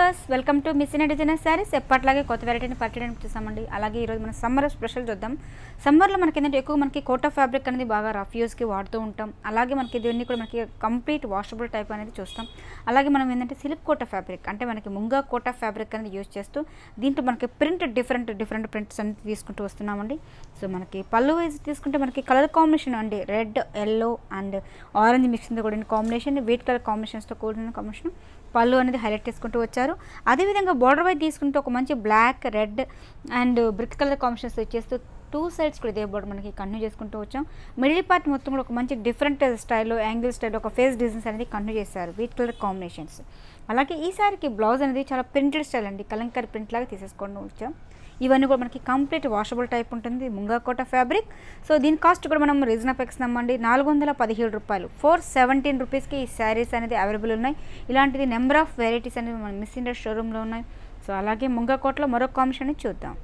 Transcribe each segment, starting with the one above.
viewers welcome to miss in designer saris ఎప్పట్లాగే కొత్త వెరైటీని పట్టడానికి చూసామండి అలాగే ఈరోజు మనం సమ్మర్ స్పెషల్ చూద్దాం సమ్మర్లో మనకి ఏంటంటే ఎక్కువ మనకి కోటా ఫ్యాబ్రిక్ అనేది బాగా రఫ్ యూస్కి వాడుతూ ఉంటాం అలాగే మనకి దీన్ని కూడా మనకి కంప్లీట్ వాషబుల్ టైప్ అనేది చూస్తాం అలాగే మనం ఏంటంటే సిల్క్ కోటా ఫ్యాబ్రిక్ అంటే మనకి ముంగా కోటా ఫ్యాబ్రిక్ అనేది యూస్ చేస్తూ దీంట్లో మనకి ప్రింట్ డిఫరెంట్ డిఫరెంట్ ప్రింట్స్ అనేది తీసుకుంటూ వస్తున్నామండి సో మనకి పళ్ళు వైజ్ తీసుకుంటే మనకి కలర్ కాంబినేషన్ అండి రెడ్ ఎల్లో అండ్ ఆరెంజ్ మిక్సింగ్తో కూడిన కాంబినేషన్ వీట్ కలర్ కాంబినేషన్స్తో కూడిన కాంబినేషన్ పళ్ళు అనేది హైలైట్ చేసుకుంటూ వచ్చారు అదేవిధంగా బార్డర్ వైజ్ తీసుకుంటే ఒక మంచి black red and brick colour combinations ఇచ్చేస్తూ టూ సైడ్స్ కూడా ఇదే బోర్డర్ మనకి కంటిన్యూ చేసుకుంటూ వచ్చాం మిడిల్ పార్ట్ మొత్తం కూడా ఒక మంచి డిఫరెంట్ స్టైల్లో యాంగిల్ స్టైల్ ఒక ఫేస్ డిజైన్స్ అనేది కంటిన్యూ చేశారు వీట్ కలర్ కాంబినేషన్స్ అలాగే ఈ సారికి బ్లౌజ్ అనేది చాలా ప్రింటెడ్ స్టైల్ అండి కలంకరీ ప్రింట్ లాగా తీసేసుకొని వచ్చాం ఇవన్నీ కూడా మనకి కంప్లీట్ వాషబుల్ టైప్ ఉంటుంది ముంగాకోట ఫ్యాబ్రిక్ సో దీని కాస్ట్ కూడా మనం రీజనబుల్ ఇస్తున్నామండి నాలుగు వందల పదిహేడు రూపాయలు ఫోర్ సెవెంటీన్ రూపీస్కి ఈ శారీస్ అనేది అవైలబుల్ ఉన్నాయి ఇలాంటిది నెంబర్ ఆఫ్ వెరైటీస్ అనేవి మన మిస్ ఇండియా షోరూంలో ఉన్నాయి సో అలాగే ముంగాకోటలో మరొక కాంబినేషన్ చూద్దాం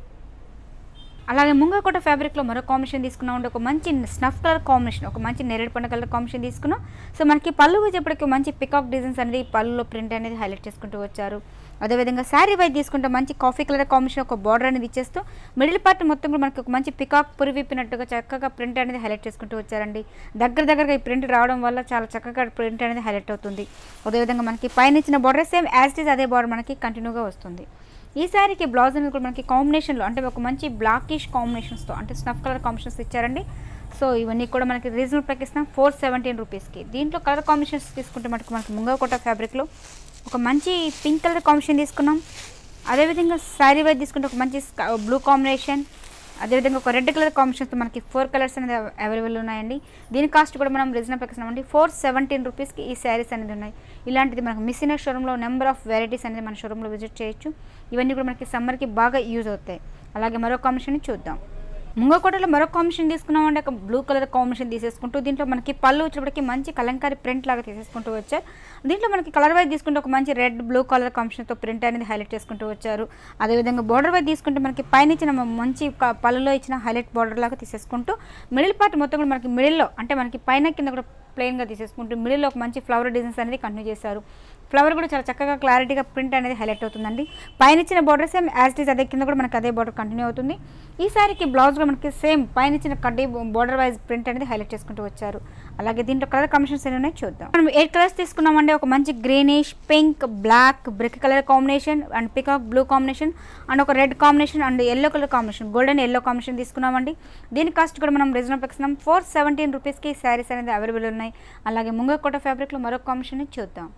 అలాగే ముంగకోట ఫ్యాబ్రిక్లో మరో కాంబినేషన్ తీసుకున్నాం అంటే ఒక మంచి స్నఫ్ కలర్ కాంబినేషన్ ఒక మంచి నెరడు పండు కలర్ కాంబినేషన్ తీసుకున్నాం సో మనకి పళ్ళు వచ్చేప్పటికి మంచి పికాక్ డిజైన్స్ అనేది పళ్ళులో ప్రింట్ అనేది హైలైట్ చేసుకుంటూ వచ్చారు అదేవిధంగా శారీ వైజ్ తీసుకుంటే మంచి కాఫీ కలర్ కాంబినేషన్ ఒక బార్డర్ అనేది ఇచ్చేస్తూ మిడిల్ పార్ట్ మొత్తం కూడా మనకి ఒక మంచి పికాక్ పురి విప్పినట్టుగా చక్కగా ప్రింట్ అనేది హైలైట్ చేసుకుంటూ వచ్చారండి దగ్గర దగ్గరగా ఈ ప్రింట్ రావడం వల్ల చాలా చక్కగా ప్రింట్ అనేది హైలైట్ అవుతుంది అదేవిధంగా మనకి పైన ఇచ్చిన బార్డర్ సేమ్ యాజ్ ఇస్ అదే బార్డర్ మనకి కంటిన్యూగా వస్తుంది ఈ శారీకి బ్లౌజ్ అనేది కూడా మనకి కాంబినేషన్లో అంటే ఒక మంచి బ్లాకిష్ కాంబినేషన్స్తో అంటే స్నఫ్ కలర్ కాంబినేషన్స్ ఇచ్చారండి సో ఇవన్నీ కూడా మనకి రీజనబుల్ ప్రైక్ ఇస్తాం ఫోర్ సెవెంటీన్ రూపీస్కి దీంట్లో కలర్ కాంబినేషన్స్ తీసుకుంటే మనకి మనకి ముంగకోట ఫ్యాబ్రిక్లో ఒక మంచి పింక్ కలర్ కాంబినేషన్ తీసుకున్నాం అదేవిధంగా శారీ వైజ్ తీసుకుంటే ఒక మంచి బ్లూ కాంబినేషన్ అదేవిధంగా ఒక రెడ్ కలర్ కాంబినేషన్తో మనకి ఫోర్ కలర్స్ అనేది అవైలబుల్ ఉన్నాయండి దీని కాస్ట్ కూడా మనం రీజనబుల్ ఇస్తున్నామండి ఫోర్ సెవెంటీన్ రూపీస్కి ఈ శారీస్ అనేది ఉన్నాయి ఇలాంటిది మనకు మిస్సిన షోరూంలో నెంబర్ ఆఫ్ వెరైటీస్ అనేది మన షోరూంలో విజిట్ చేయొచ్చు ఇవన్నీ కూడా మనకి సమ్మర్కి బాగా యూజ్ అవుతాయి అలాగే మరో కాంబినేషన్ చూద్దాం ముంగకోటలో మరో కాంబినేషన్ తీసుకున్నామంటే ఒక బ్లూ కలర్ కాంబినేషన్ తీసేసుకుంటూ దీంట్లో మనకి పళ్ళు వచ్చేప్పటికి మంచి కలంకారీ ప్రింట్ లాగా తీసేసుకుంటూ వచ్చారు దీంట్లో మనకి కలర్ వైజ్ తీసుకుంటే ఒక మంచి రెడ్ బ్లూ కలర్ కాంబినేషన్తో ప్రింట్ అనేది హైలైట్ చేసుకుంటూ వచ్చారు అదేవిధంగా బార్డర్ వైజ్ తీసుకుంటే మనకి పైన ఇచ్చిన మంచి క- పళ్ళులో ఇచ్చిన హైలైట్ బార్డర్ లాగా తీసేసుకుంటూ మిడిల్ పార్ట్ మొత్తం కూడా మనకి మిడిల్లో అంటే మనకి పైన కింద కూడా ప్లెయిన్గా తీసేసుకుంటూ మిడిల్లో ఒక మంచి ఫ్లవర్ డిజైన్స్ అనేది కంటిన్యూ చేశారు ఫ్లవర్ కూడా చాలా చక్కగా క్లారిటీగా ప్రింట్ అనేది హైలైట్ అవుతుందండి పైన ఇచ్చిన border same as it is అదే కింద కూడా మనకి అదే బార్డర్ కంటిన్యూ అవుతుంది ఈ సారీకి బ్లౌజ్ కూడా మనకి సేమ్ పైన ఇచ్చిన కడ్డీ బార్డర్ వైజ్ ప్రింట్ అనేది హైలైట్ చేసుకుంటూ వచ్చారు అలాగే దీంట్లో కలర్ కాంబినేషన్స్ ఏమి ఉన్నాయి చూద్దాం మనం ఎయిట్ కలర్స్ తీసుకున్నామంటే ఒక మంచి greenish pink black brick colour combination and peacock blue combination and ఒక red combination and yellow colour combination golden yellow combination తీసుకున్నామండి దీని కాస్ట్ కూడా మనం రీజనబుల్ ఇస్తున్నాం ఫోర్ సెవెంటీన్ రూపీస్కి శారీస్ అనేది అవైలబుల్ ఉన్నాయి అలాగే ముంగకోట ఫ్యాబ్రిక్లో మరొక కాంబినేషన్ చూద్దాం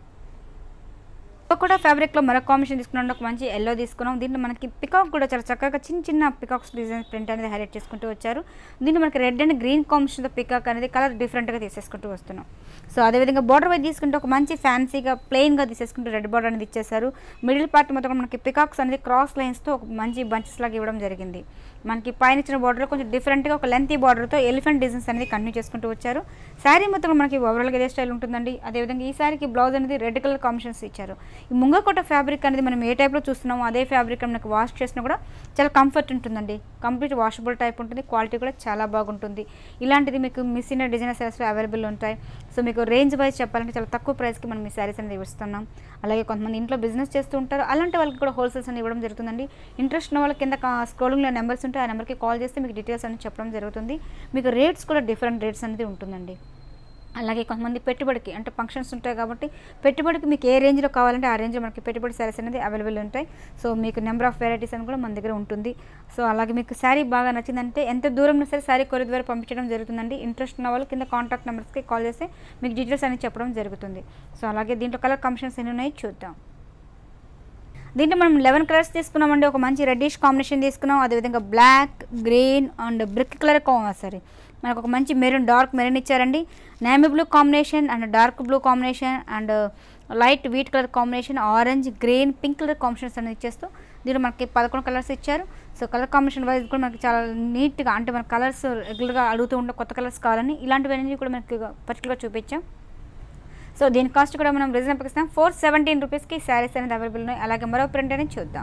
కూడా ఫ్యాబ్రిక్లో మరొక కాంబినేషన్ తీసుకున్నాం ఒక మంచి ఎల్లో తీసుకున్నాం దీంట్లో మనకి పికాక్ కూడా చాలా చక్కగా చిన్న చిన్న పికాక్స్ డిజైన్ ప్రింట్ అనేది హైలైట్ చేసుకుంటూ వచ్చారు దీంట్లో మనకి రెడ్ అండ్ గ్రీన్ కాంబినేషన్తో పికాక్ అనేది కలర్ డిఫరెంట్గా తీసేసుకుంటూ వస్తున్నాం సో అదేవిధంగా బార్డర్ వైజ్ తీసుకుంటే ఒక మంచి ఫ్యాన్సీగా ప్లెయిన్గా తీసేసుకుంటూ రెడ్ బార్డర్ అనేది ఇచ్చేసారు మిడిల్ పార్ట్ మొత్తం కూడా మనకి పికాక్స్ అనేది క్రాస్ లైన్స్తో ఒక మంచి బంచెస్ లాగా ఇవ్వడం జరిగింది మనకి పైన ఇచ్చిన బార్డర్లో కొంచెం డిఫరెంట్గా ఒక లెంతీ బార్డర్తో ఎలిఫెంట్ డిజైన్స్ అనేది కంటిన్యూ చేసుకుంటూ వచ్చారు శారీ మొత్తం మనకి ఓవరాల్గా ఇదే స్టైల్ ఉంటుందండి అదేవిధంగా ఈ శారీకి బ్లౌజ్ అనేది రెడ్ కలర్ కాంబినేషన్స్ ఇచ్చారు ఈ ముంగకోట ఫ్యాబ్రిక్ అనేది మనం ఏ టైప్లో చూస్తున్నామో అదే ఫ్యాబ్రిక్ మనకి వాష్ చేసినా కూడా చాలా కంఫర్ట్ ఉంటుందండి కంప్లీట్ వాషబుల్ టైప్ ఉంటుంది క్వాలిటీ కూడా చాలా బాగుంటుంది ఇలాంటిది మీకు మిస్ ఇన్ డిజైనర్ శారీస్లో అవైలబుల్ ఉంటాయి సో మీకు రేంజ్ వైజ్ చెప్పాలంటే చాలా తక్కువ ప్రైస్కి మనం ఈ శారీస్ అనేది ఇస్తున్నాం అలాగే కొంతమంది ఇంట్లో బిజినెస్ చేస్తూ ఉంటారు అలాంటి వాళ్ళకి కూడా హోల్సేల్స్ అని ఇవ్వడం జరుగుతుందండి ఇంట్రెస్ట్ ఉన్న వాళ్ళ కింద స్క్రోలింగ్లో నెంబర్స్ ఉంటే ఆ నెంబర్కి కాల్ చేస్తే మీకు డీటెయిల్స్ అనేది చెప్పడం జరుగుతుంది మీకు రేట్స్ కూడా డిఫరెంట్ రేట్స్ అనేది ఉంటుందండి అలాగే కొంతమంది పెట్టుబడికి అంటే ఫంక్షన్స్ ఉంటాయి కాబట్టి పెట్టుబడికి మీకు ఏ రేంజ్లో కావాలంటే ఆ రేంజ్లో మనకి పెట్టుబడి శారీస్ అనేది అవైలబుల్ ఉంటాయి సో మీకు నెంబర్ ఆఫ్ వెరైటీస్ అని కూడా మన దగ్గర ఉంటుంది సో అలాగే మీకు శారీ బాగా నచ్చిందంటే ఎంత దూరం సరే శారీ కొరియర్ ద్వారా పంపించడం జరుగుతుందండి ఇంట్రెస్ట్ ఉన్న వాళ్ళు కింద కాంటాక్ట్ నెంబర్స్కి కాల్ చేస్తే మీకు డీటెయిల్స్ అనేది చెప్పడం జరుగుతుంది సో అలాగే దీంట్లో కలర్ కాంబినేషన్స్ ఎన్ని ఉన్నాయి చూద్దాం దీంట్లో మనం లెవెన్ కలర్స్ తీసుకున్నామండి ఒక మంచి రెడ్డిష్ కాంబినేషన్ తీసుకున్నాం అదేవిధంగా black green and brick colour sorry మనకు ఒక మంచి మెరూన్ డార్క్ మెరూన్ ఇచ్చారండి నేమీ blue combination and dark blue combination and light wheat colour combination orange green pink colour combinations అనేది ఇచ్చేస్తూ దీంట్లో మనకి పదకొండు కలర్స్ ఇచ్చారు సో కలర్ కాంబినేషన్ వైజ్ కూడా మనకి చాలా నీట్గా అంటే మన కలర్స్ రెగ్యులర్గా అడుగుతూ ఉంటే కొత్త కలర్స్ కావాలని ఇలాంటివన్నీ కూడా మనకి పర్టికులర్గా చూపించాం సో దీని కాస్ట్ కూడా మనం రీజనబుల్ ఇస్తాం ఫోర్ సెవెంటీన్ రూపీస్కి శారీస్ అనేది అవైలబుల్ ఉన్నాయి అలాగే మరో ప్రింట్ అనేది చూద్దాం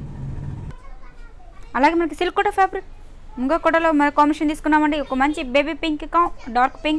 అలాగే మనకి సిల్క్ కోట ఫ్యాబ్రిక్ ఇంకో కోటలో మన కాంబినేషన్ తీసుకున్నామండి ఒక మంచి baby pink dark pink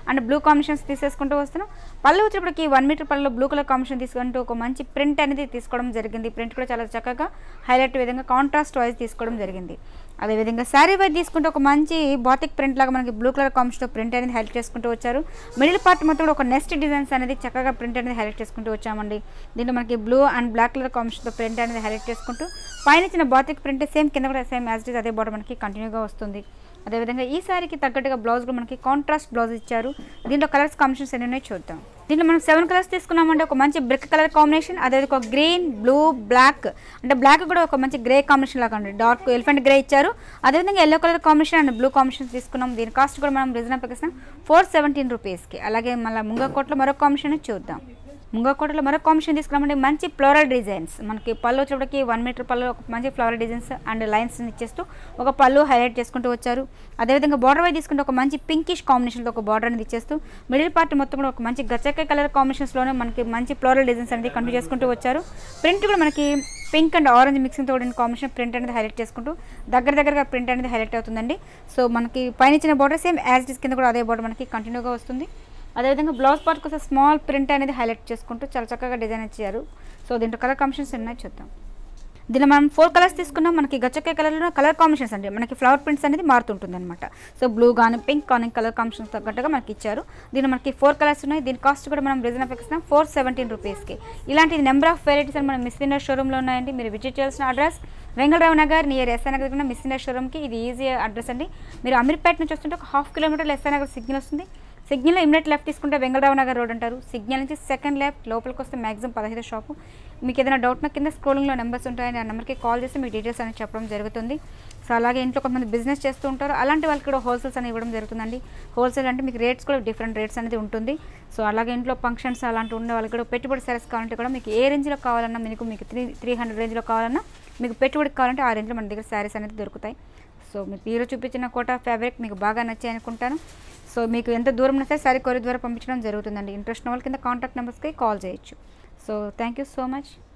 and blue combinations తీసేసుకుంటూ వస్తున్నాం పళ్ళు వచ్చేటప్పటికి వన్ మీటర్ పళ్ళు బ్లూ కలర్ కాంబినేషన్ తీసుకుంటూ ఒక మంచి ప్రింట్ అనేది తీసుకోవడం జరిగింది ప్రింట్ కూడా చాలా చక్కగా హైలైట్ విధంగా కాంట్రాస్ట్ వైజ్ తీసుకోవడం జరిగింది అదేవిధంగా శారీ వైజ్ తీసుకుంటే ఒక మంచి బాటిక్ ప్రింట్ లాగా మనకి బ్లూ కలర్ కాంబినేషన్తో ప్రింట్ అనేది హైలైట్ చేసుకుంటూ వచ్చారు మిడిల్ పార్ట్ మొత్తం కూడా ఒక నెక్స్ట్ డిజైన్స్ అనేది చక్కగా ప్రింట్ అనేది హైలైట్ చేసుకుంటూ వచ్చామండి దీంట్లో మనకి బ్లూ అండ్ బ్లాక్ కలర్ కాంబినేషన్తో ప్రింట్ అనేది హైలైట్ చేసుకుంటూ పైన ఇచ్చిన బాతిక్ ప్రింట్ సేమ్ కింద కూడా సేమ్ యాజ్ ఇట్ ఇస్ అదే బార్డర్ మనకి కంటిన్యూగా వస్తుంది అదేవిధంగా ఈ సారీకి తగ్గట్టుగా బ్లౌజ్ కూడా మనకి కాంట్రాస్ట్ బ్లౌజ్ ఇచ్చారు దీంట్లో కలర్స్ కాంబినేషన్స్ ఎన్ని ఉన్నాయో చూద్దాం దీంట్లో మనం సెవెన్ కలర్స్ తీసుకున్నామంటే ఒక మంచి బ్రిక్ కలర్ కాంబినేషన్ అదే ఒక గ్రీన్ బ్లూ బ్లాక్ అంటే బ్లాక్ కూడా ఒక మంచి గ్రే కాంబినేషన్ లాగా ఉంది డార్క్ ఎలిఫెంట్ గ్రే ఇచ్చారు అదేవిధంగా yellow colour combination and blue combination తీసుకున్నాం దీని కాస్ట్ కూడా మనం రీజనబుల్ ఇస్తాం ఫోర్ సెవెంటీన్ రూపీస్కి అలాగే మళ్ళీ ముంగకోట్లో మరొక కాంబినేషన్ చూద్దాం ముంగకోటలో మరొక కాంబినేషన్ తీసుకున్నామంటే మంచి ఫ్లోరల్ డిజైన్స్ మనకి పళ్ళు వచ్చేటప్పటికి వన్ మీటర్ పళ్ళు ఒక మంచి ఫ్లోరల్ డిజైన్స్ అండ్ లైన్స్ ఇచ్చేస్తూ ఒక పళ్ళు హైలైట్ చేసుకుంటూ వచ్చారు అదేవిధంగా బార్డర్ వైజ్ తీసుకుంటే ఒక మంచి పింకిష్ కాంబినేషన్తో ఒక బార్డర్ అనేది ఇచ్చేస్తూ మిడిల్ పార్ట్ మొత్తం కూడా ఒక మంచి గచ్చకాయ కలర్ కాంబినేషన్స్లోనే మనకి మంచి ఫ్లోరల్ డిజైన్స్ అనేది కంటిన్యూ చేసుకుంటూ వచ్చారు ప్రింట్ కూడా మనకి పింక్ అండ్ ఆరెంజ్ మిక్సింగ్తో కూడిన కాంబినేషన్ ప్రింట్ అనేది హైలైట్ చేసుకుంటూ దగ్గర దగ్గరగా ప్రింట్ అనేది హైలైట్ అవుతుందండి సో మనకి పైన ఇచ్చిన బార్డర్ సేమ్ యాజ్ డిస్ కింద కూడా అదే బార్డర్ మనకి కంటిన్యూగా వస్తుంది అదేవిధంగా బ్లౌజ్ పార్ట్ కోసం స్మాల్ ప్రింట్ అనేది హైలైట్ చేసుకుంటూ చాలా చక్కగా డిజైన్ ఇచ్చారు సో దీంట్లో కలర్ కాంబినేషన్స్ ఉన్నాయి చూద్దాం దీనిలో మనం ఫోర్ కలర్స్ తీసుకున్నాం మనకి గచ్చకాయ కలర్లో కలర్ కాంబినేషన్స్ అండి మనకి ఫ్లవర్ ప్రింట్స్ అనేది మారుతుంటుంది అనమాట సో బ్లూ కానీ పింక్ కానీ కలర్ కాంబినేషన్స్ తగ్గట్టుగా మనకి ఇచ్చారు దీనిలో మనకి ఫోర్ కలర్స్ ఉన్నాయి దీని కాస్ట్ కూడా మనం రీజనబుల్ ఇస్తున్నాం ఫోర్ సెవెంటీన్ రూపీస్కి ఇలాంటి నెంబర్ ఆఫ్ వెరైటీస్ అని మనం మిస్ ఇండియా షోరూంలో ఉన్నాయండి మీరు విజిట్ చేయాల్సిన address Vengalrao Nagar near SR Nagar దగ్గర మిస్ ఇండియా షోరూమ్కి ఇది ఈజీ అడ్రస్ అండి మీరు అమీర్పేట నుంచి వస్తుంటే ఒక హాఫ్ కిలోమీటర్లు ఎస్ఆర్ నగర్ సిగ్నల్ వస్తుంది సిగ్నల్ ఇమిడియట్ లెఫ్ట్ తీసుకుంటే వెంగళరావు నగర్ రోడ్ అంటారు సిగ్నల్ నుంచి సెకండ్ లెఫ్ట్ లోపలికి వస్తే మ్యాక్సిమం పదహైదు షాపు మీకు ఏదైనా డౌట్ నా కింద స్క్రోలింగ్లో నెంబర్స్ ఉంటాయని ఆ నెంబర్కి కాల్ చేసి మీ డీటెయిల్స్ అనేది చెప్పడం జరుగుతుంది సో అలాగే ఇంట్లో కొంతమంది బిజినెస్ చేస్తూ ఉంటారు అలాంటి వాళ్ళకి కూడా హోల్సేల్స్ అని ఇవ్వడం జరుగుతుందండి హోల్సేల్ అంటే మీకు రేట్స్ కూడా డిఫరెంట్ రేట్స్ అనేది ఉంటుంది సో అలాగే ఇంట్లో ఫంక్షన్స్ అలాంటి ఉండే వాళ్ళకి కూడా పెట్టుబడి సరస్ కావాలంటే కూడా మీకు ఏ రేంజ్లో కావాలన్నా మీకు మీకు త్రీ త్రీ హండ్రెడ్ రేంజ్లో కావాలన్నా మీకు పెట్టుబడికి కావాలంటే ఆ రేంజ్లో మన దగ్గర శారీస్ అనేది దొరుకుతాయి సో మీకు ఈరోజు చూపించిన కోటా ఫ్యాబ్రిక్ మీకు బాగా నచ్చాయి అనుకుంటాను సో మీకు ఎంత దూరం ఉన్నా సరే శారీ కొరియర్ ద్వారా పంపించడం జరుగుతుందండి ఇంట్రెస్ట్ ఉన్న వాళ్ళ కింద కాంటాక్ట్ నెంబర్స్కి కాల్ చేయొచ్చు so thank you so much